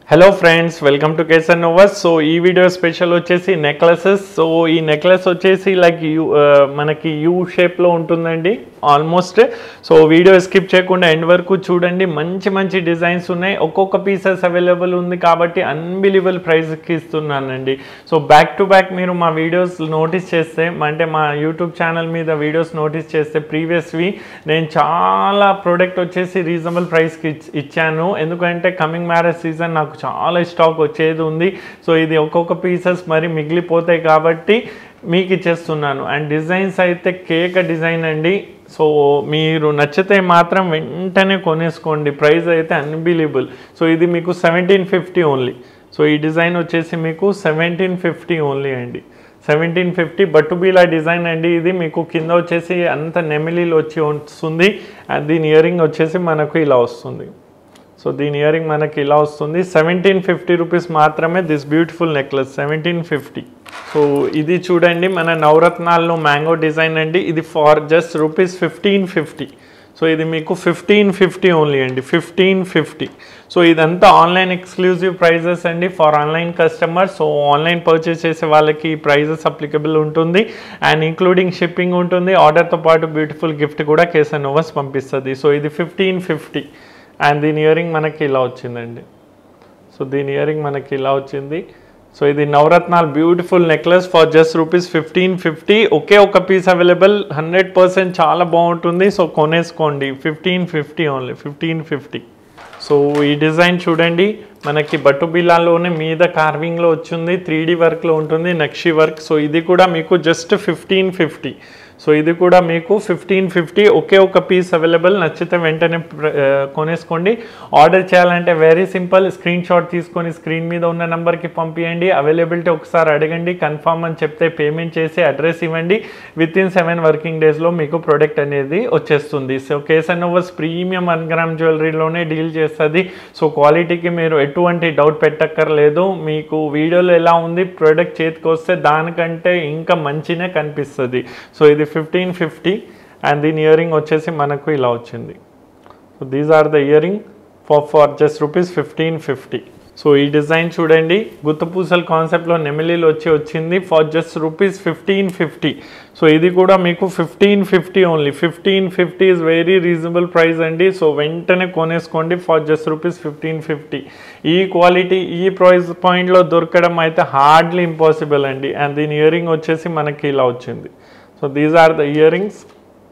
hello friends welcome to Casanovas so ఈ video special వచ్చేసి necklaces so ఈ necklace వచ్చేసి లైక్ యూ మనకి యూ షేప్లో ఉంటుందండి ఆల్మోస్ట్ సో వీడియో స్కిప్ చేయకుండా ఎండ్ వరకు చూడండి మంచి మంచి డిజైన్స్ ఉన్నాయి ఒక్కొక్క పీసెస్ అవైలబుల్ ఉంది కాబట్టి అన్బిలీవబుల్ ప్రైస్కి ఇస్తున్నానండి సో బ్యాక్ టు బ్యాక్ మీరు మా వీడియోస్ నోటీస్ చేస్తే అంటే మా యూట్యూబ్ ఛానల్ మీద వీడియోస్ నోటీస్ చేస్తే ప్రీవియస్వి నేను చాలా ప్రోడక్ట్ వచ్చేసి రీజనబుల్ ప్రైస్కి ఇచ్చాను ఎందుకంటే కమింగ్ మ్యారేజ్ సీజన్ నాకు చాలా స్టాక్ వచ్చేది ఉంది సో ఇది ఒక్కొక్క పీసెస్ మరి మిగిలిపోతాయి కాబట్టి మీకు ఇచ్చేస్తున్నాను అండ్ డిజైన్స్ అయితే కేక డిజైన్ అండి సో మీరు నచ్చితే మాత్రం వెంటనే కొనేసుకోండి ప్రైస్ అయితే అన్బిలీబుల్ సో ఇది మీకు సెవెంటీన్ ఫిఫ్టీ ఓన్లీ సో ఈ డిజైన్ వచ్చేసి మీకు సెవెంటీన్ ఫిఫ్టీ ఓన్లీ అండి సెవెంటీన్ ఫిఫ్టీ బట్టుబీలా డిజైన్ అండి ఇది మీకు కింద వచ్చేసి అంత నెమిలీలు వచ్చి వస్తుంది అండ్ దీని ఇయరింగ్ వచ్చేసి మనకు ఇలా వస్తుంది సో దీని ఇయరింగ్ మనకి ఇలా వస్తుంది సెవెంటీన్ ఫిఫ్టీ రూపీస్ మాత్రమే this beautiful necklace seventeen fifty so ఇది చూడండి మన నవరత్నాల్లో మ్యాంగో డిజైన్ అండి ఇది for just rupees fifteen fifty so ఇది మీకు ఫిఫ్టీన్ ఫిఫ్టీ ఓన్లీ అండి ఫిఫ్టీన్ ఫిఫ్టీ సో ఇదంతా ఆన్లైన్ ఎక్స్క్లూజివ్ ప్రైజెస్ అండి for online customer so online purchase చేసే వాళ్ళకి ప్రైజెస్ అప్లికబుల్ ఉంటుంది అండ్ ఇంక్లూడింగ్ షిప్పింగ్ ఉంటుంది ఆర్డర్తో పాటు బ్యూటిఫుల్ గిఫ్ట్ కూడా కేసర్ నోవస్ పంపిస్తుంది సో ఇది ఫిఫ్టీన్ ఫిఫ్టీ అండ్ దీని ఇయరింగ్ మనకి ఇలా వచ్చిందండి సో దీని ఇయరింగ్ మనకి ఇలా వచ్చింది సో ఇది నవరత్నాల్ beautiful necklace for just rupees fifteen fifty ఒకే ఒక పీస్ అవైలబుల్ హండ్రెడ్ పర్సెంట్ చాలా బాగుంటుంది సో కొనేసుకోండి fifteen fifty only fifteen fifty so ఈ డిజైన్ చూడండి మనకి బట్టు బిల్లాలోనే మీద కార్వింగ్లో వచ్చింది త్రీ డీ వర్క్లో ఉంటుంది నక్షి వర్క్ సో ఇది కూడా మీకు జస్ట్ ఫిఫ్టీన్ ఫిఫ్టీ సో ఇది కూడా మీకు ఫిఫ్టీన్ ఫిఫ్టీ ఒకే ఒక పీస్ అవైలబుల్ నచ్చితే వెంటనే కొనేసుకోండి ఆర్డర్ చేయాలంటే వెరీ సింపుల్ స్క్రీన్ షాట్ తీసుకొని స్క్రీన్ మీద ఉన్న నెంబర్కి పంపించండి అవైలబిలిటీ ఒకసారి అడగండి కన్ఫామ్ అని చెప్తే పేమెంట్ చేసి అడ్రస్ ఇవ్వండి విత్ ఇన్ సెవెన్ వర్కింగ్ డేస్లో మీకు ప్రోడక్ట్ అనేది వచ్చేస్తుంది so Casanovas premium one gram జ్యువెలరీలోనే డీల్ చేస్తుంది సో క్వాలిటీకి మీరు ఎటువంటి డౌట్ పెట్టక్కర్లేదు మీకు వీడియోలో ఎలా ఉంది ప్రోడక్ట్ చేతికి వస్తే దానికంటే ఇంకా మంచినే కనిపిస్తుంది సో ఇది ఫిఫ్టీన్ ఫిఫ్టీ అండ్ దీని ఇయరింగ్ వచ్చేసి మనకు ఇలా వచ్చింది so these are the earring for for just rupees fifteen fifty so ఈ డిజైన్ చూడండి గుత్తపూసల కాన్సెప్ట్లో నెమిలీలు వచ్చి వచ్చింది for just rupees fifteen fifty so ఇది కూడా మీకు fifteen fifty only fifteen fifty is very reasonable price అండి సో వెంటనే కొనేసుకోండి for just rupees fifteen fifty ఈ క్వాలిటీ ఈ ప్రైస్ పాయింట్లో దొరకడం అయితే హార్డ్లీ ఇంపాసిబుల్ అండి అండ్ దీని ఇయరింగ్ వచ్చేసి మనకి ఇలా వచ్చింది so these are the earrings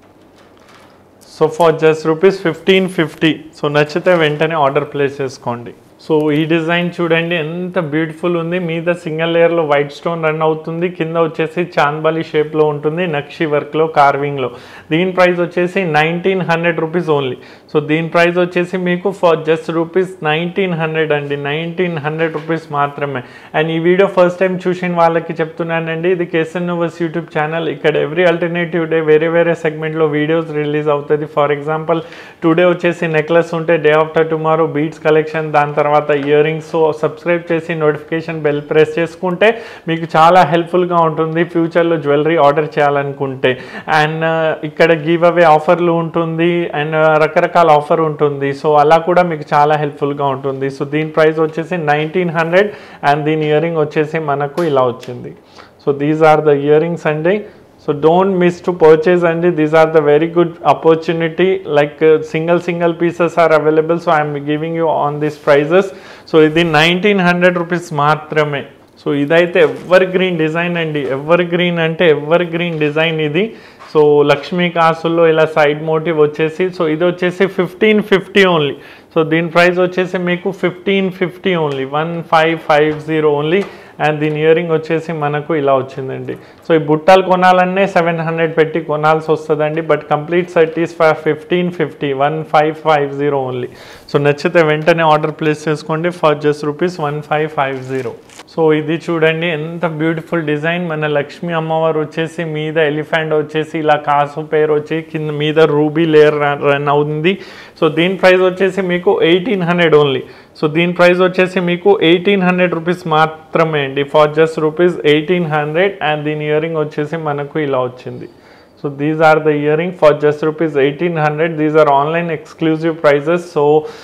so for just rupees fifteen fifty so నచ్చితే వెంటనే ఆర్డర్ ప్లేస్ చేసుకోండి సో ఈ డిజైన్ చూడండి ఎంత బ్యూటిఫుల్ ఉంది మీద సింగిల్ లేయర్లో వైట్ స్టోన్ రన్ అవుతుంది కింద వచ్చేసి చాన్బాలి షేప్లో ఉంటుంది నక్షి వర్క్లో కార్వింగ్లో దీని ప్రైస్ వచ్చేసి nineteen hundred rupees only so దీని ప్రైస్ వచ్చేసి మీకు for just rupees nineteen hundred అండి నైన్టీన్ హండ్రెడ్ రూపీస్ మాత్రమే అండ్ ఈ వీడియో ఫస్ట్ టైం చూసిన వాళ్ళకి చెప్తున్నానండి ఇది కేసన్ నోవస్ యూట్యూబ్ ఛానల్ ఇక్కడ ఎవ్రీ ఆల్టర్నేటివ్ డే వేరే వేరే సెగ్మెంట్లో వీడియోస్ రిలీజ్ అవుతుంది ఫర్ ఎగ్జాంపుల్ టుడే వచ్చేసి నెక్లెస్ ఉంటే day after tomorrow beads collection దాని తర్వాత ఇయర్ రింగ్స్ సబ్స్క్రైబ్ చేసి నోటిఫికేషన్ బెల్ ప్రెస్ చేసుకుంటే మీకు చాలా హెల్ప్ఫుల్గా ఉంటుంది ఫ్యూచర్లో జ్యువెలరీ ఆర్డర్ చేయాలనుకుంటే అండ్ ఇక్కడ గివ్ అవే ఆఫర్లు ఉంటుంది అండ్ రకరకాల ఆఫర్ ఉంటుంది సో అలా కూడా మీకు చాలా హెల్ప్ఫుల్గా ఉంటుంది సో దీని ప్రైస్ వచ్చేసి నైన్టీన్ హండ్రెడ్ అండ్ దీని ఇయర్ రింగ్ వచ్చేసి మనకు ఇలా వచ్చింది so these are the earrings అండి so don't miss to purchase అండి these are the very good opportunity like single single pieces are available so I'm giving you on this prices so ఇది nineteen hundred rupees మాత్రమే so ఇదైతే evergreen design అండి evergreen అంటే evergreen design ఇది so Lakshmi కాసుల్లో ఇలా side motive వచ్చేసి so ఇది వచ్చేసి ఫిఫ్టీన్ ఫిఫ్టీ ఓన్లీ సో దీని ప్రైస్ వచ్చేసి మీకు fifteen fifty only one five five zero only and దీని ఇయరింగ్ వచ్చేసి మనకు ఇలా వచ్చిందండి సో ఈ బుట్టాలు కొనాలనే సెవెన్ హండ్రెడ్ పెట్టి కొనాల్సి వస్తుందండి but complete set is for fifteen fifty one five five zero only so నచ్చితే వెంటనే ఆర్డర్ ప్లేస్ చేసుకోండి for just rupees one five five zero so ఇది చూడండి ఎంత బ్యూటిఫుల్ డిజైన్ మన లక్ష్మీ అమ్మవారు వచ్చేసి మీద ఎలిఫెంట్ వచ్చేసి ఇలా కాసు పేరు వచ్చి కింద మీద రూబీ లేయర్ రన్ అవుతుంది సో దీని ప్రైస్ వచ్చేసి మీకు ఎయిటీన్ హండ్రెడ్ ఓన్లీ సో దీని ప్రైస్ వచ్చేసి మీకు ఎయిటీన్ హండ్రెడ్ రూపీస్ మాత్రమే అండి for just rupees eighteen hundred and దీని ఇయరింగ్ వచ్చేసి మనకు ఇలా వచ్చింది so these are the earring for just rupees eighteen hundred these are online exclusive prices so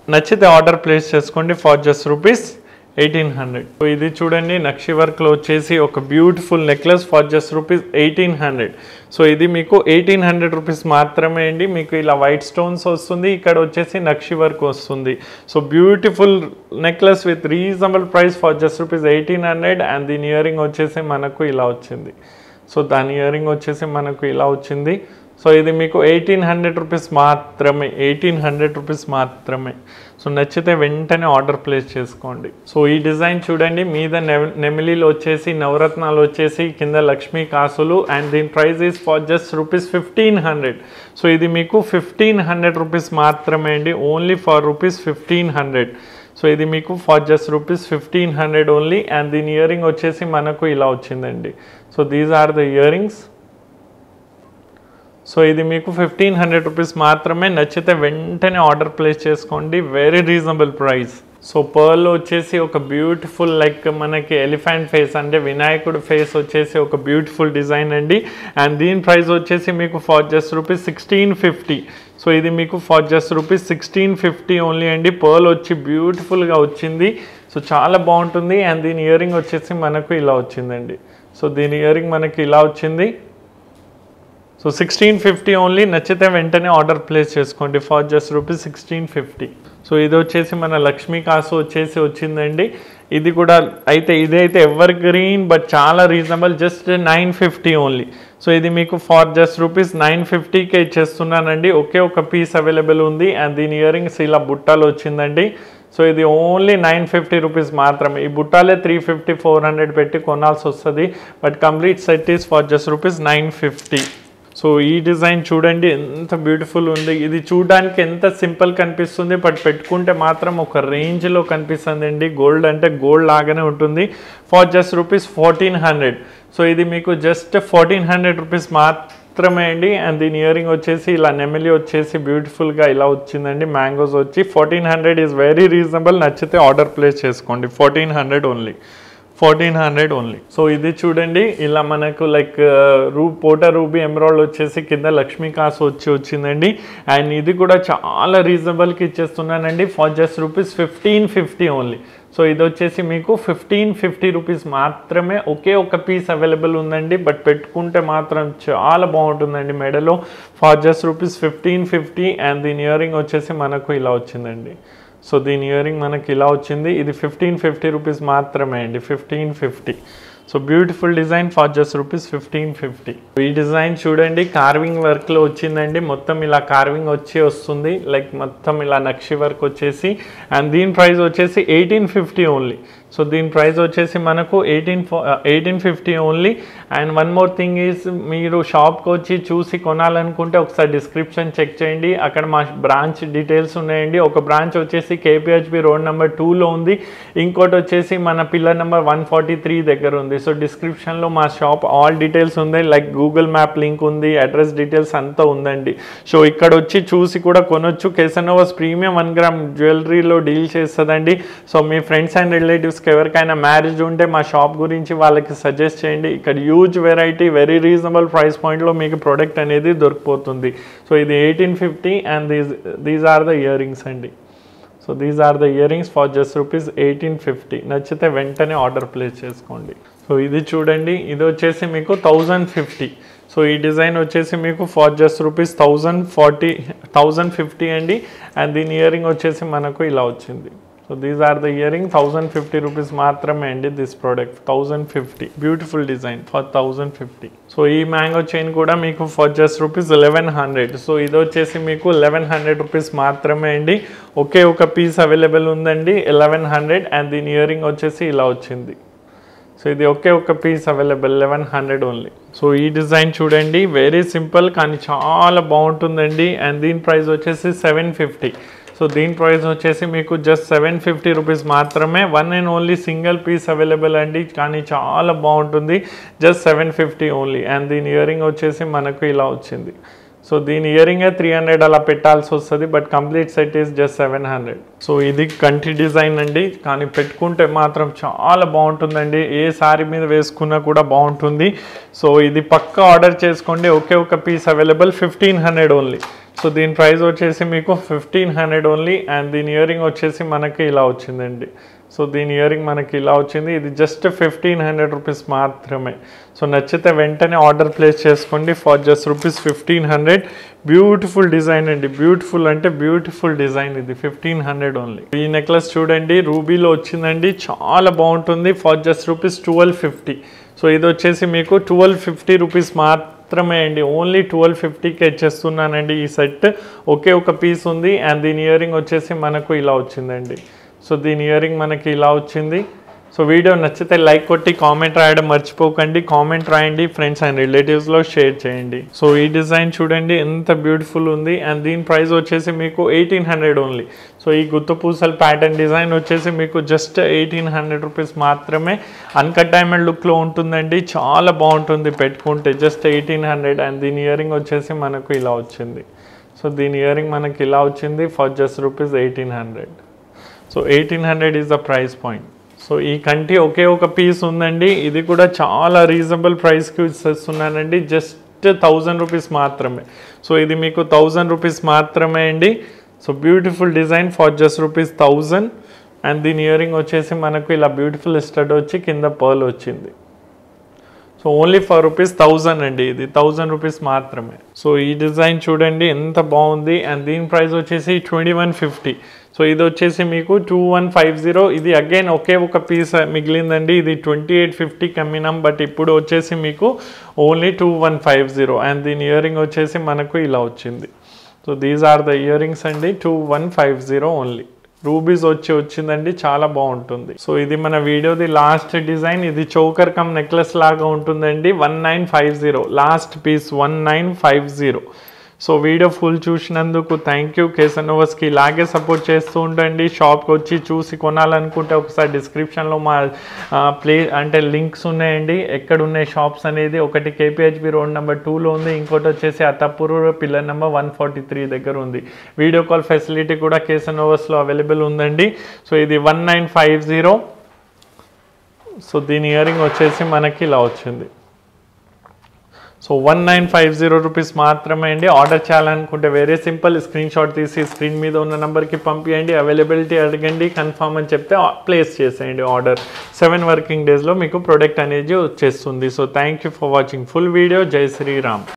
నచ్చితే ఆర్డర్ ప్లేస్ చేసుకోండి for just rupees eighteen hundred so ఇది చూడండి నక్షి వర్క్లో వచ్చేసి ఒక beautiful necklace for just rupees eighteen hundred so ఇది మీకు ఎయిటీన్ హండ్రెడ్ రూపీస్ మాత్రమే అండి మీకు ఇలా వైట్ స్టోన్స్ వస్తుంది ఇక్కడ వచ్చేసి నక్షి వర్క్ వస్తుంది so beautiful necklace with reasonable price for just rupees eighteen hundred and దీని ఇయరింగ్ వచ్చేసి మనకు ఇలా వచ్చింది సో దాని ఇయరింగ్ వచ్చేసి మనకు ఇలా వచ్చింది సో ఇది మీకు ఎయిటీన్ హండ్రెడ్ రూపీస్ మాత్రమే ఎయిటీన్ హండ్రెడ్ రూపీస్ మాత్రమే సో నచ్చితే వెంటనే ఆర్డర్ ప్లేస్ చేసుకోండి సో ఈ డిజైన్ చూడండి మీద నె- నెమిలీలు వచ్చేసి నవరత్నాలు వచ్చేసి కింద లక్ష్మీ కాసులు అండ్ దీని price is for just rupees fifteen hundred so ఇది మీకు ఫిఫ్టీన్ హండ్రెడ్ రూపీస్ మాత్రమే అండి only for rupees fifteen hundred so ఇది మీకు for just rupees fifteen hundred only and దీని ఇయరింగ్ వచ్చేసి మనకు ఇలా వచ్చిందండి so these are the earrings so ఇది మీకు ఫిఫ్టీన్ హండ్రెడ్ రూపీస్ మాత్రమే నచ్చితే వెంటనే ఆర్డర్ ప్లేస్ చేసుకోండి very reasonable price so pearl వచ్చేసి ఒక బ్యూటిఫుల్ లైక్ మనకి ఎలిఫెంట్ ఫేస్ అంటే వినాయకుడు ఫేస్ వచ్చేసి ఒక బ్యూటిఫుల్ డిజైన్ అండి అండ్ దీని ప్రైస్ వచ్చేసి మీకు for just rupees sixteen fifty so ఇది మీకు for just rupees sixteen fifty only అండి పర్ల్ వచ్చి బ్యూటిఫుల్గా వచ్చింది సో చాలా బాగుంటుంది అండ్ దీని ఇయరింగ్ వచ్చేసి మనకు ఇలా వచ్చిందండి సో దీని ఇయరింగ్ మనకి ఇలా వచ్చింది సో సిక్స్టీన్ ఫిఫ్టీ ఓన్లీ నచ్చితే వెంటనే ఆర్డర్ ప్లేస్ చేసుకోండి for just rupees sixteen fifty so ఇది వచ్చేసి మన లక్ష్మీ కాసు వచ్చేసి వచ్చిందండి ఇది కూడా అయితే ఇది అయితే ఎవర్ గ్రీన్ బట్ చాలా reasonable just nine fifty only so ఇది మీకు ఫర్ జస్ట్ రూపీస్ నైన్ ఫిఫ్టీకే ఇచ్చేస్తున్నానండి ఒకే ఒక పీస్ అవైలబుల్ ఉంది అండ్ దీని ఇయరింగ్స్ ఇలా బుట్టాలు వచ్చిందండి సో ఇది ఓన్లీ నైన్ ఫిఫ్టీ రూపీస్ మాత్రమే ఈ బుట్టాలే త్రీ ఫిఫ్టీ ఫోర్ హండ్రెడ్ పెట్టి కొనాల్సి వస్తుంది but complete set is for just rupees nine fifty so ఈ డిజైన్ చూడండి ఎంత బ్యూటిఫుల్ ఉంది ఇది చూడడానికి ఎంత సింపుల్ కనిపిస్తుంది బట్ పెట్టుకుంటే మాత్రం ఒక రేంజ్లో కనిపిస్తుంది అండి గోల్డ్ అంటే గోల్డ్ లాగానే ఉంటుంది for just rupees fourteen hundred so ఇది మీకు జస్ట్ ఫోర్టీన్ హండ్రెడ్ రూపీస్ మాత్రమే అండి అండ్ దీని ఇయరింగ్ వచ్చేసి ఇలా నెమిలి వచ్చేసి బ్యూటిఫుల్గా ఇలా వచ్చిందండి మ్యాంగోస్ వచ్చి fourteen hundred is very reasonable నచ్చితే ఆర్డర్ ప్లేస్ చేసుకోండి fourteen hundred only fourteen hundred only so ఇది చూడండి ఇలా మనకు లైక్ రూ పోటా రూబీ ఎమరాల్డ్ వచ్చేసి కింద లక్ష్మీ కాసు వచ్చి వచ్చిందండి అండ్ ఇది కూడా చాలా రీజనబుల్కి ఇచ్చేస్తున్నానండి for just rupees fifteen fifty only so ఇది వచ్చేసి మీకు ఫిఫ్టీన్ ఫిఫ్టీ రూపీస్ మాత్రమే ఒకే ఒక పీస్ అవైలబుల్ ఉందండి బట్ పెట్టుకుంటే మాత్రం చాలా బాగుంటుందండి మెడలో for just rupees fifteen fifty and దీని ఇయరింగ్ వచ్చేసి మనకు ఇలా వచ్చిందండి సో దీని ఇయరింగ్ మనకి ఇలా వచ్చింది ఇది ఫిఫ్టీన్ ఫిఫ్టీ రూపీస్ మాత్రమే అండి fifteen fifty so beautiful design for just rupees fifteen fifty ఈ డిజైన్ చూడండి కార్వింగ్ వర్క్లో వచ్చిందండి మొత్తం ఇలా కార్వింగ్ వచ్చి వస్తుంది లైక్ మొత్తం ఇలా నక్షి వర్క్ వచ్చేసి అండ్ దీని ప్రైస్ వచ్చేసి ఎయిటీన్ ఫిఫ్టీ ఓన్లీ సో దీని ప్రైస్ వచ్చేసి మనకు eighteen eighteen fifty only and one more thing is మీరు షాప్కి వచ్చి చూసి కొనాలనుకుంటే ఒకసారి డిస్క్రిప్షన్ చెక్ చేయండి అక్కడ మా బ్రాంచ్ డీటెయిల్స్ ఉన్నాయండి ఒక బ్రాంచ్ వచ్చేసి కేపీహెచ్బి రోడ్ నెంబర్ టూలో ఉంది ఇంకోటి వచ్చేసి మన pillar number one forty three దగ్గర ఉంది సో డిస్క్రిప్షన్లో మా షాప్ ఆల్ డీటెయిల్స్ ఉంది లైక్ గూగుల్ మ్యాప్ లింక్ ఉంది అడ్రస్ డీటెయిల్స్ అంతా ఉందండి సో ఇక్కడ వచ్చి చూసి కూడా కొనొచ్చు కేసనోవాస్ ప్రీమియం వన్ గ్రామ్ జ్యువెలరీలో డీల్ చేస్తుందండి సో మీ ఫ్రెండ్స్ అండ్ రిలేటివ్స్కి ఎవరికైనా మ్యారేజ్ ఉంటే మా షాప్ గురించి వాళ్ళకి సజెస్ట్ చేయండి ఇక్కడ huge variety very reasonable price పాయింట్లో మీకు ప్రోడక్ట్ అనేది దొరికిపోతుంది సో ఇది eighteen fifty and these these are the earrings అండి so these are the earrings for just rupees eighteen fifty నచ్చితే వెంటనే ఆర్డర్ ప్లేస్ చేసుకోండి సో ఇది చూడండి ఇది వచ్చేసి మీకు థౌజండ్ ఫిఫ్టీ సో ఈ డిజైన్ వచ్చేసి మీకు for just rupees thousand forty thousand fifty అండి అండ్ దీని ఇయర్ రింగ్ వచ్చేసి మనకు ఇలా వచ్చింది so these are the earring thousand fifty rupees మాత్రమే అండి this product thousand fifty beautiful design for thousand fifty so ఈ మ్యాంగో చైన్ కూడా మీకు for just rupees eleven hundred so ఇది వచ్చేసి మీకు లెవెన్ హండ్రెడ్ రూపీస్ మాత్రమే అండి ఒకే ఒక పీస్ అవైలబుల్ ఉందండి లెవెన్ హండ్రెడ్ అండ్ దీని ఇయరింగ్ వచ్చేసి ఇలా వచ్చింది సో ఇది ఒకే ఒక piece available eleven hundred only so ఈ డిజైన్ చూడండి వెరీ సింపుల్ కానీ చాలా బాగుంటుందండి అండ్ దీని ప్రైస్ వచ్చేసి సెవెన్ ఫిఫ్టీ సో దీని ప్రైస్ వచ్చేసి మీకు జస్ట్ సెవెన్ ఫిఫ్టీ రూపీస్ మాత్రమే one and only single piece available అండి కానీ చాలా బాగుంటుంది just seven fifty only and దీని ఇయరింగ్ వచ్చేసి మనకు ఇలా వచ్చింది సో దీని ఇయరింగే త్రీ హండ్రెడ్ అలా పెట్టాల్సి వస్తుంది but complete set is just seven hundred so ఇది కంటి డిజైన్ అండి కానీ పెట్టుకుంటే మాత్రం చాలా బాగుంటుందండి ఏ సారీ మీద వేసుకున్నా కూడా బాగుంటుంది సో ఇది పక్క ఆర్డర్ చేసుకోండి ఒకే ఒక piece available fifteen hundred only so దీని ప్రైస్ వచ్చేసి మీకు ఫిఫ్టీన్ హండ్రెడ్ ఓన్లీ అండ్ దీని ఇయరింగ్ వచ్చేసి మనకి ఇలా వచ్చిందండి సో దీని ఇయరింగ్ మనకి ఇలా వచ్చింది ఇది జస్ట్ ఫిఫ్టీన్ హండ్రెడ్ రూపీస్ మాత్రమే సో నచ్చితే వెంటనే ఆర్డర్ ప్లేస్ చేసుకోండి for just rupees fifteen hundred beautiful design అండి బ్యూటిఫుల్ అంటే బ్యూటిఫుల్ డిజైన్ ఇది ఫిఫ్టీన్ హండ్రెడ్ ఓన్లీ ఈ నెక్లెస్ చూడండి రూబీలో వచ్చిందండి చాలా బాగుంటుంది for just rupees twelve fifty so ఇది వచ్చేసి మీకు ట్వెల్వ్ ఫిఫ్టీ రూపీస్ మాత్రమే అండి ఓన్లీ ట్వెల్వ్ ఫిఫ్టీకి ఇచ్చేస్తున్నానండి ఈ సెట్ ఒకే ఒక పీస్ ఉంది అండ్ దీని ఇయరింగ్ వచ్చేసి మనకు ఇలా వచ్చిందండి సో దీని ఇయరింగ్ మనకి ఇలా వచ్చింది సో వీడియో నచ్చితే లైక్ కొట్టి కామెంట్ రాయడం మర్చిపోకండి కామెంట్ రాయండి ఫ్రెండ్స్ అండ్ రిలేటివ్స్లో షేర్ చేయండి సో ఈ డిజైన్ చూడండి ఎంత బ్యూటిఫుల్ ఉంది అండ్ దీని ప్రైస్ వచ్చేసి మీకు ఎయిటీన్ హండ్రెడ్ ఓన్లీ సో ఈ గుత్త పూసల ప్యాటర్న్ డిజైన్ వచ్చేసి మీకు జస్ట్ ఎయిటీన్ హండ్రెడ్ రూపీస్ మాత్రమే అన్కట్ డైమండ్ లుక్లో ఉంటుందండి చాలా బాగుంటుంది పెట్టుకుంటే జస్ట్ ఎయిటీన్ హండ్రెడ్ అండ్ దీని ఇయరింగ్ వచ్చేసి మనకు ఇలా వచ్చింది సో దీని ఇయరింగ్ మనకి ఇలా వచ్చింది for just rupees eighteen hundred so eighteen hundred is the price point so ఈ కంటి ఒకే ఒక పీస్ ఉందండి ఇది కూడా చాలా రీజనబుల్ ప్రైస్కి ఇస్తున్నానండి జస్ట్ థౌజండ్ రూపీస్ మాత్రమే సో ఇది మీకు థౌజండ్ రూపీస్ మాత్రమే అండి so beautiful design for just rupees thousand and దీని ఇయరింగ్ వచ్చేసి మనకు ఇలా బ్యూటిఫుల్ స్టడ్ వచ్చి కింద పర్ల్ వచ్చింది so only for rupees thousand అండి ఇది థౌజండ్ రూపీస్ మాత్రమే సో ఈ డిజైన్ చూడండి ఎంత బాగుంది అండ్ దీని ప్రైస్ వచ్చేసి ట్వంటీ వన్ ఫిఫ్టీ సో ఇది వచ్చేసి మీకు టూ వన్ ఫైవ్ జీరో ఇది అగైన్ ఒకే ఒక పీస్ మిగిలిందండి ఇది ట్వంటీ ఎయిట్ ఫిఫ్టీకి అమ్మినాం బట్ ఇప్పుడు వచ్చేసి మీకు only two one five zero and దీని ఇయరింగ్ వచ్చేసి మనకు ఇలా వచ్చింది so these are the earrings అండి two one five zero only rubies వచ్చి వచ్చిందండి చాలా బాగుంటుంది సో ఇది మన వీడియోది లాస్ట్ డిజైన్ ఇది చౌకర్ కమ్ నెక్లెస్ లాగా ఉంటుందండి one nine five zero last piece one nine five zero so video full చూసినందుకు థ్యాంక్ యూ కేసనోవస్కి ఇలాగే సపోర్ట్ చేస్తూ ఉండండి షాప్కి వచ్చి చూసి కొనాలనుకుంటే ఒకసారి డిస్క్రిప్షన్లో మా ప్లే అంటే లింక్స్ ఉన్నాయండి ఎక్కడ ఉన్నాయి షాప్స్ అనేది ఒకటి కేపీహెచ్బి రోడ్ నెంబర్ టూలో ఉంది ఇంకోటి వచ్చేసి Attapur pillar number one forty three దగ్గర ఉంది వీడియో కాల్ ఫెసిలిటీ కూడా కేసనోవస్లో అవైలబుల్ ఉందండి సో ఇది one nine five zero so దీని ఇయరింగ్ వచ్చేసి మనకి ఇలా వచ్చింది so one nine five zero rupees మాత్రమే అండి ఆర్డర్ చేయాలనుకుంటే వేరే సింపుల్ స్క్రీన్ షాట్ తీసి స్క్రీన్ మీద ఉన్న నెంబర్కి పంపించండి అవైలబిలిటీ అడగండి కన్ఫామ్ అని చెప్తే ప్లేస్ చేసేయండి ఆర్డర్ సెవెన్ వర్కింగ్ డేస్లో మీకు ప్రోడక్ట్ అనేది వచ్చేస్తుంది so thank you for watching full video జై శ్రీరామ్